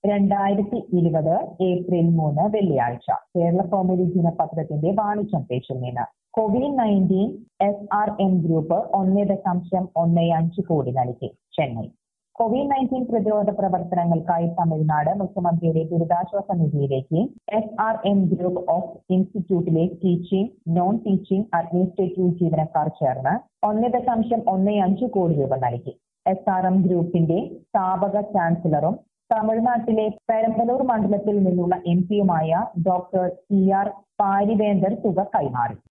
രണ്ടായിരത്തി ഇരുപത് ഏപ്രിൽ മൂന്ന് വെള്ളിയാഴ്ച കേരള കൗമുദി ദിനപത്രത്തിന്റെ വാണിജ്യം പേജിൽ നിന്ന് COVID nineteen S R M group ഒന്ന് ദശാംശം ഒന്ന് അഞ്ച് കോടി നൽകി ചെന്നൈ കോവിഡ് നയൻറ്റീൻ പ്രതിരോധ പ്രവർത്തനങ്ങൾക്കായി തമിഴ്നാട് മുഖ്യമന്ത്രിയുടെ ദുരിതാശ്വാസ നിധിയിലേക്ക് S R M group of ഇൻസ്റ്റിറ്റ്യൂട്ടിലെ ടീച്ചിംഗ് നോൺ ടീച്ചിംഗ് അഡ്മിനിസ്ട്രേറ്റീവ് ജീവനക്കാർ ചേർന്ന് ഒന്ന് ദശാംശം ഒന്ന് അഞ്ച് കോടി രൂപ നൽകി എസ് ആർ എം ഗ്രൂപ്പിന്റെ സ്ഥാപക ചാൻസലറും തമിഴ്നാട്ടിലെ പെരമ്പലൂർ മണ്ഡലത്തിൽ നിന്നുള്ള എം പിയുമായ ഡോക്ടർ സി ആർ പാരിവേന്ദർ തുക കൈമാറി